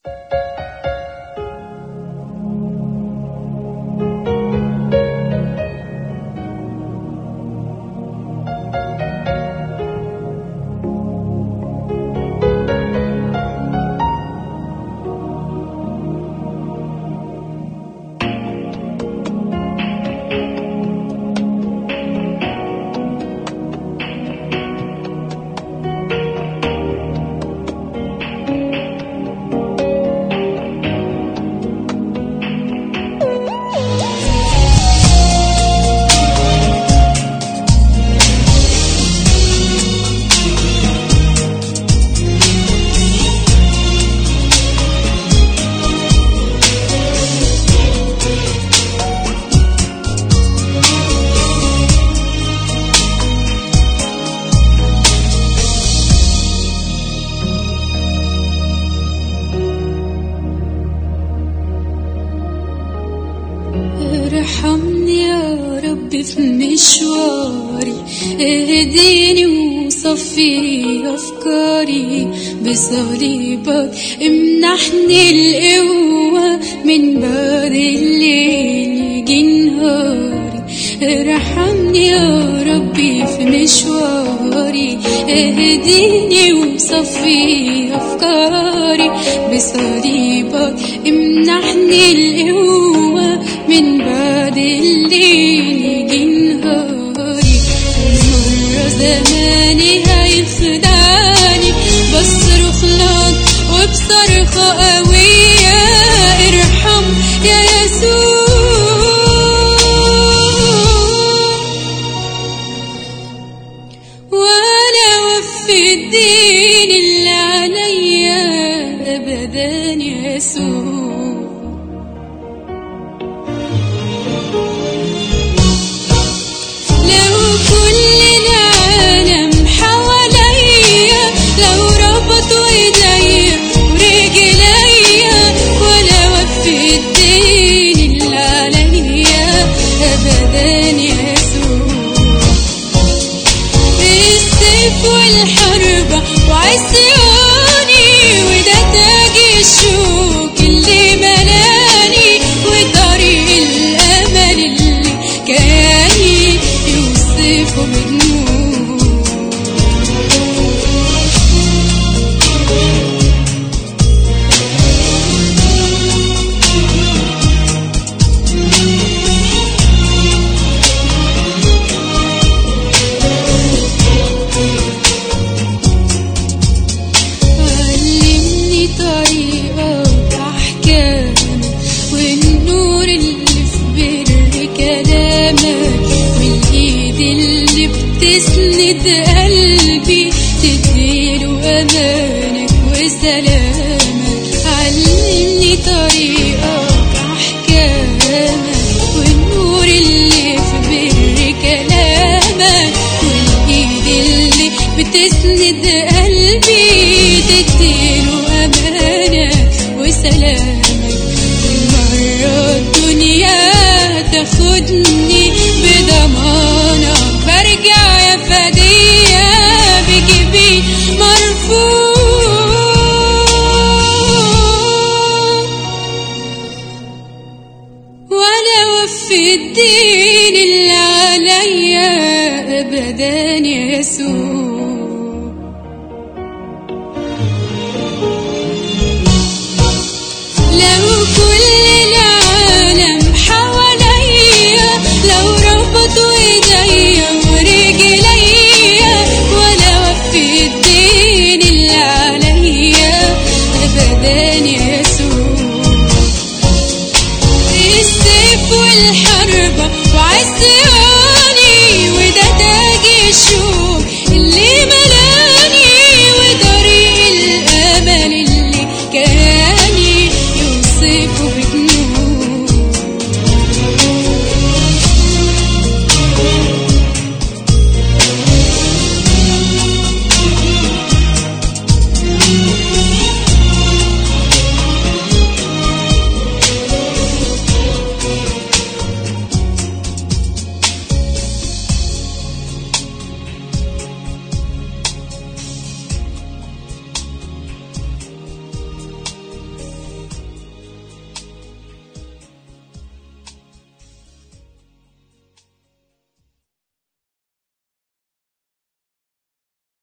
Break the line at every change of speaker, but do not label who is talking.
ارحمني يا رب في مشواري اهديني وصفي افكاري بصليبك امنحني القوة من بعد الليل يجي نهاري ارحمني يا ربي في مشواري اهديني وصفي افكاري بصليبك امنحني القوة من بعد الليل يجي نهاري مرة زماني هيخدعني بصرخ لك وبصرخة قوية ارحم يا يسوع ولا وفي الدين اللي عليا ابدا يسوع لو كل العالم حواليا لو ربطوا ايديا ورجليا ولا وفي الدين اللي عليا ابدا يسوع السيف والحرب وعصياني وده تاج الشوك اللي ملاني وطريق الامل اللي كاني يوصفه بدموع علمني طريقك أحكامك والنور اللي في بر كلامك والإيد اللي بتسند قلبي تديله أمانك وسلامك علمني طريقك أحكامك والنور اللي في بر كلامك والإيد اللي بتسند قلبي تديله أمانك وسلامك مرة الدنيا تاخدني بضمانك برجع يا فدية بجبين مرفوع ولا وفي الدين اللي عليا ابدا يسوع لو كل العالم حواليا لو ربطوا ايديا ورجليا ولا وفي الدين اللي عليا ابدا يسوع السيف والحرب وعصيان